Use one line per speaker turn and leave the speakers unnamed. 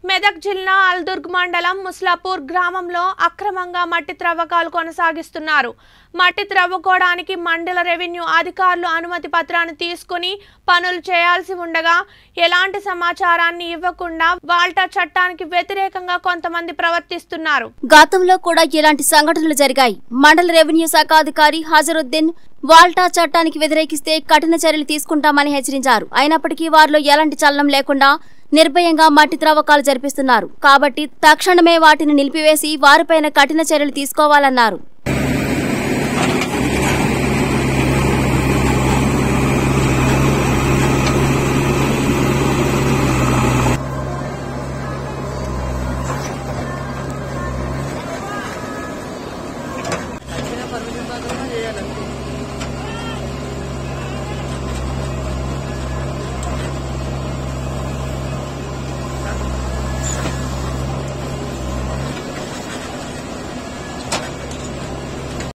మెదక్ జిల్లా అల్దుర్గ్ మండలం ముస్లాపూర్ గ్రామంలో అక్రమంగా మట్టి త్రవ్వకాలు కొనసాగిస్తున్నారు మట్టి త్రవ్వుకోవడానికి మండల రెవెన్యూ అధికారులు అనుమతి పత్రాన్ని తీసుకుని పనులు చేయాల్సి ఉండగా ఎలాంటి సమాచారాన్ని ఇవ్వకుండా వాల్టా చట్టానికి వ్యతిరేకంగా కొంతమంది ప్రవర్తిస్తున్నారు
గతంలో కూడా ఇలాంటి సంఘటనలు జరిగాయి మండల రెవెన్యూ శాఖ అధికారి హజరుద్దీన్ వాల్టా చట్టానికి వ్యతిరేకిస్తే కఠిన చర్యలు తీసుకుంటామని హెచ్చరించారు అయినప్పటికీ వారిలో ఎలాంటి చలనం లేకుండా నిర్భయంగా మట్టి త్రవ్వకాలు జరిపిస్తున్నారు కాబట్టి తక్షణమే వాటిని నిలిపివేసి వారిపైన కఠిన చర్యలు తీసుకోవాలన్నారు